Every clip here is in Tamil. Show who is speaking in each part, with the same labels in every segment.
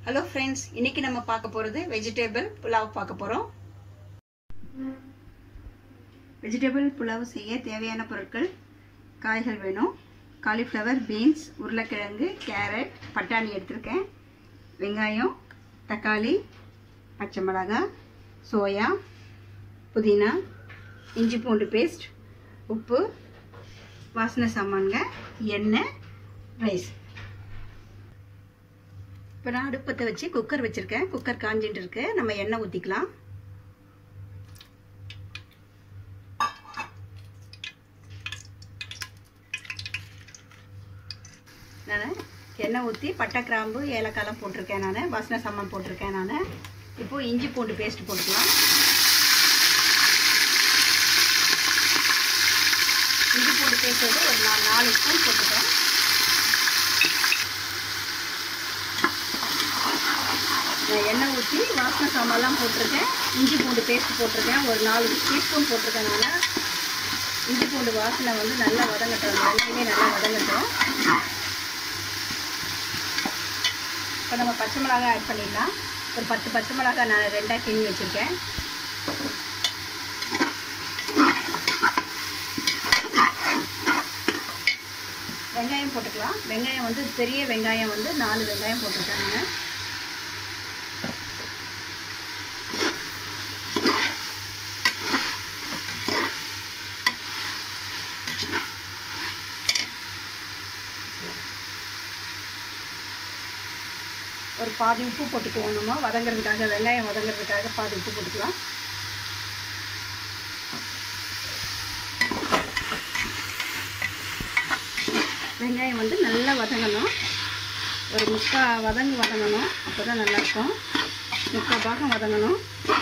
Speaker 1: ஹலோ ஃப்ரெண்ட்ஸ் இன்னைக்கு நம்ம பார்க்க போகிறது வெஜிடேபிள் புலாவ் பார்க்க போகிறோம் வெஜிடபிள் புலாவ் செய்ய தேவையான பொருட்கள் காய்கள் வேணும் காலிஃப்ளவர் பீன்ஸ் உருளைக்கிழங்கு கேரட் பட்டாணி எடுத்திருக்கேன் வெங்காயம் தக்காளி பச்சை மிளகாய் சோயா புதினா இஞ்சி பூண்டு பேஸ்ட் உப்பு வாசனை சாமான்ங்க எண்ணெய் ரைஸ் இப்போ நான் அடுப்பத்தை வச்சு குக்கர் வச்சுருக்கேன் குக்கர் காஞ்சிட்டு இருக்கு நம்ம எண்ணெய் ஊற்றிக்கலாம் நான் எண்ணெய் ஊற்றி பட்டை கிராம்பு ஏலக்காய்லாம் போட்டிருக்கேன் நான் வாசனை சாமான் போட்டிருக்கேன் நான் இப்போது இஞ்சி பூண்டு பேஸ்ட் போட்டுக்கலாம் இஞ்சி பூண்டு பேஸ்ட் வந்து ஒரு நா நாலு ஸ்பூன் போட்டுருக்கேன் நான் எண்ணெய் ஊற்றி வாசனை சாமான்லாம் போட்டிருக்கேன் இஞ்சி பூண்டு பேஸ்ட் போட்டிருக்கேன் ஒரு நாலு டீஸ்பூன் போட்டிருக்கேன் நான் இஞ்சி பூண்டு வாசனை வந்து நல்லா வதங்கட்டும் வெள்ளையுமே நல்லா வதங்கட்டும் இப்போ நம்ம பச்சை மிளகாய் ஆட் பண்ணிடலாம் ஒரு பத்து பச்சை மிளகாய் நான் ரெண்டாக கிண்ணி வச்சுருக்கேன் வெங்காயம் போட்டுக்கலாம் வெங்காயம் வந்து பெரிய வெங்காயம் வந்து நாலு வெங்காயம் போட்டிருக்காங்க ஒரு பாதி உப்பு போட்டுக்குவோம் நம்ம வதங்கிறதுக்காக வெங்காயம் வதங்கிறதுக்காக பாதி உப்பு போட்டுக்கலாம் வெங்காயம் வந்து நல்லா வதங்கணும் ஒரு முக்கால் வதங்கு வதங்கணும் அப்போ தான் நல்லாயிருக்கும் முக்கால் பாகம் வதங்கணும்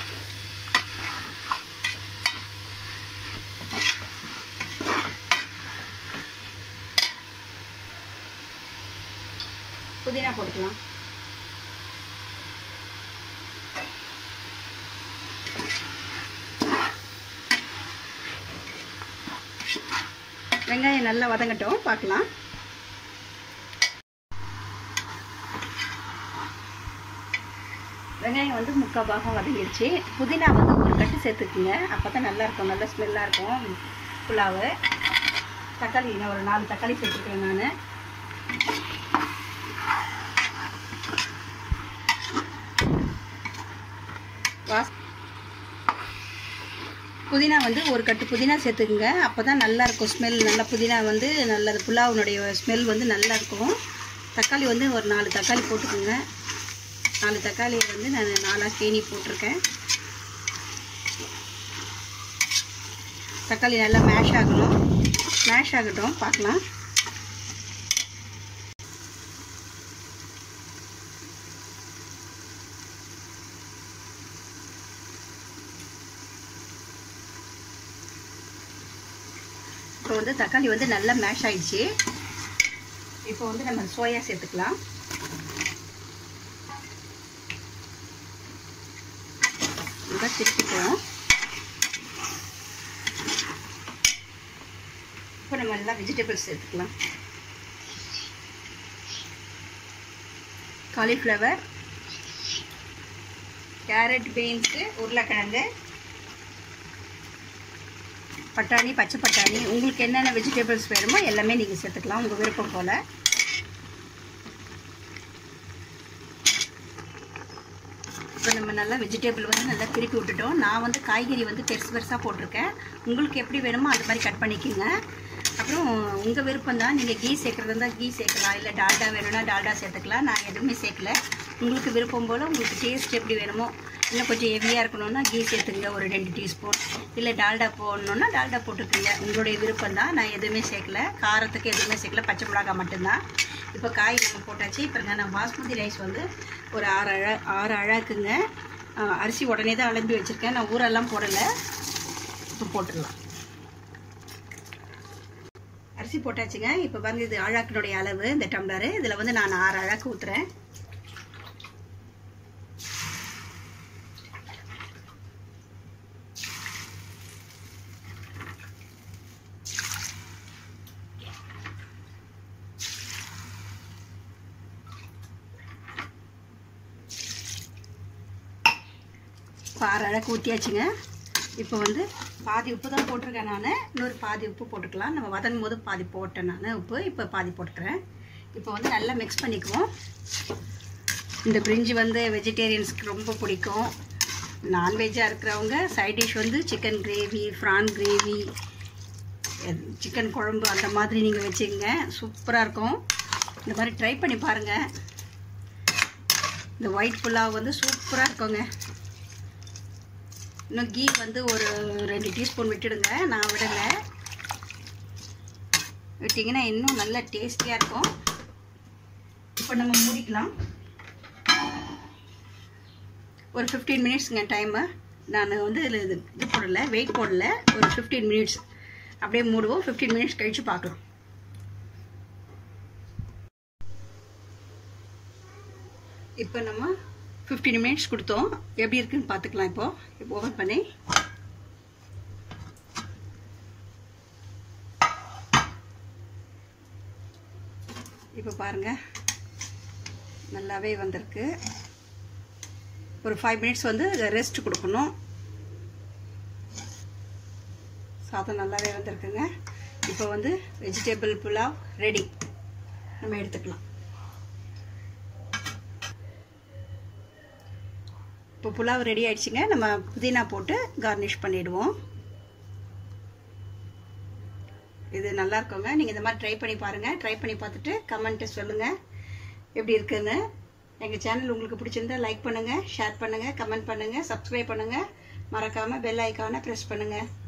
Speaker 1: புதினா போட்டுக்கலாம் வெங்காயம் நல்லா வதங்கட்டும் பார்க்கலாம் வெங்காயம் வந்து முக்கால் பாகம் வதங்கிடுச்சு புதினா வந்து ஒரு கட்டு சேர்த்துக்குங்க அப்போ தான் நல்லாயிருக்கும் நல்ல ஸ்மெல்லாக இருக்கும் புலாவு தக்காளி நான் ஒரு நாலு தக்காளி சேர்த்துக்கிறேன் நான் வாஸ் புதினா வந்து ஒரு கட்டு புதினா சேர்த்துக்குங்க அப்போ தான் நல்லாயிருக்கும் ஸ்மெல் நல்லா புதினா வந்து நல்ல புலாவுனுடைய ஸ்மெல் வந்து நல்லா இருக்கும் தக்காளி வந்து ஒரு நாலு தக்காளி போட்டுக்கோங்க நாலு தக்காளியை வந்து நான் நாலாக தேனி போட்டிருக்கேன் தக்காளி நல்லா மேஷ் ஆகணும் மேஷ் ஆகட்டும் பார்க்கலாம் இப்போ வந்து தக்காளி வந்து நல்லா மேஷ் ஆயிடுச்சு இப்போ வந்து நம்ம சோயா சேர்த்துக்கலாம் நல்லா திருப்பிக்குவோம் இப்போ நம்ம எல்லாம் வெஜிடபிள்ஸ் சேர்த்துக்கலாம் காலிஃப்ளவர் கேரட் பீன்ஸு உருளைக்கிழங்கு பட்டாணி பச்சை பட்டாணி உங்களுக்கு என்னென்ன வெஜிடபிள்ஸ் வேணுமோ எல்லாமே நீங்கள் சேர்த்துக்கலாம் உங்கள் விருப்பம் போல் இப்போ நம்ம நல்லா வெஜிடபிள் வந்து நல்லா திருப்பி விட்டுட்டோம் நான் வந்து காய்கறி வந்து பெருசு பெருசாக போட்டிருக்கேன் உங்களுக்கு எப்படி வேணுமோ அது மாதிரி கட் பண்ணிக்கோங்க அப்புறம் உங்கள் விருப்பம் தான் நீங்கள் கீ சேர்க்குறது இருந்தால் கீ சேர்க்கலாம் இல்லை டால்டா வேணும்னா டால்டா சேர்த்துக்கலாம் நான் எதுவுமே சேர்க்கல உங்களுக்கு விருப்பம் போல் உங்களுக்கு டேஸ்ட் எப்படி வேணுமோ இன்னும் கொஞ்சம் ஹெவியாக இருக்கணும்னா கீ சேர்த்துங்க ஒரு ரெண்டு டீஸ்பூன் இல்லை டால்டா போடணுன்னா டால்டா போட்டுக்கோங்க உங்களுடைய விருப்பம் தான் நான் எதுவுமே சேர்க்கல காரத்துக்கு எதுவுமே சேர்க்கல பச்சை மிளகா மட்டும்தான் இப்போ காய் நம்ம போட்டாச்சு இப்போ நான் பாஸ்மதி ரைஸ் வந்து ஒரு ஆறு அழ ஆறு அழகுங்க அரிசி உடனே தான் அலம்பி வச்சுருக்கேன் நான் ஊரெல்லாம் போடலை இப்போ போட்டுடலாம் அரிசி போட்டாச்சுங்க இப்போ பாருங்க இது அழாக்கினுடைய அளவு இந்த டம்ளரு இதில் வந்து நான் ஆறு அழகு ஊற்றுறேன் இப்போ அரை அழகு ஊற்றியாச்சுங்க இப்போ வந்து பாதி உப்பு தான் போட்டிருக்கேன் நான் இன்னொரு பாதி உப்பு போட்டுக்கலாம் நம்ம வதங்கும் போது பாதி போட்டேன் நான் உப்பு இப்போ பாதி போட்டுக்கிறேன் இப்போ வந்து நல்லா மிக்ஸ் பண்ணிக்குவோம் இந்த பிரிஞ்சி வந்து வெஜிடேரியன்ஸ்க்கு ரொம்ப பிடிக்கும் நான்வெஜ்ஜாக இருக்கிறவங்க சைட் டிஷ் வந்து chicken gravy prawn gravy chicken குழம்பு அந்த மாதிரி நீங்கள் வச்சுக்கங்க சூப்பராக இருக்கும் இந்த மாதிரி ட்ரை பண்ணி பாருங்கள் இந்த ஒயிட் புலாவ் வந்து சூப்பராக இருக்குங்க இன்னும் கீ வந்து ஒரு ரெண்டு டீஸ்பூன் விட்டுடுங்க நான் விடலை விட்டிங்கன்னா இன்னும் நல்ல டேஸ்டியாக இருக்கும் இப்போ நம்ம மூடிக்கலாம் ஒரு ஃபிஃப்டீன் மினிட்ஸுங்க டைமு நான் வந்து இதில் இது இது போடல வெயிட் போடல ஒரு ஃபிஃப்டீன் மினிட்ஸ் அப்படியே மூடுவோம் ஃபிஃப்டீன் மினிட்ஸ் கழித்து பார்க்கலாம் இப்போ நம்ம ஃபிஃப்டீன் மினிட்ஸ் கொடுத்தோம் எப்படி இருக்குன்னு பார்த்துக்கலாம் இப்போ இப்போ ஓப்பன் பண்ணி இப்போ பாருங்கள் நல்லாவே வந்திருக்கு ஒரு ஃபைவ் மினிட்ஸ் வந்து ரெஸ்ட் கொடுக்கணும் சாதம் நல்லாவே வந்திருக்குங்க இப்போ வந்து வெஜிடபிள் புலாவ் ரெடி நம்ம எடுத்துக்கலாம் இப்போ புலாவ் ரெடி ஆயிடுச்சுங்க நம்ம புதினா போட்டு கார்னிஷ் பண்ணிவிடுவோம் இது நல்லா இருக்குங்க நீங்கள் இந்த மாதிரி ட்ரை பண்ணி பாருங்கள் ட்ரை பண்ணி பார்த்துட்டு கமெண்ட்டு சொல்லுங்கள் எப்படி இருக்குன்னு எங்கள் சேனல் உங்களுக்கு பிடிச்சிருந்தா லைக் பண்ணுங்கள் ஷேர் பண்ணுங்கள் கமெண்ட் பண்ணுங்கள் சப்ஸ்கிரைப் பண்ணுங்கள் மறக்காமல் பெல் ஐக்கானை ப்ரெஸ் பண்ணுங்கள்